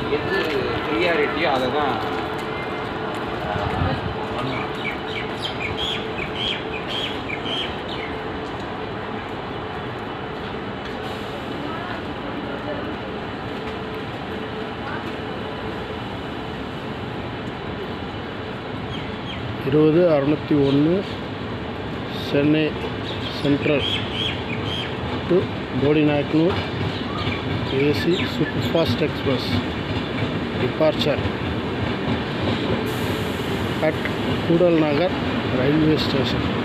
எது ப்ரியாரிட்டியோ அதை தான் பண்ணணும் இருபது அறநூற்றி ஒன்று Chennai central to Bodinayakanur AC super fast express departure at Koodal Nagar railway station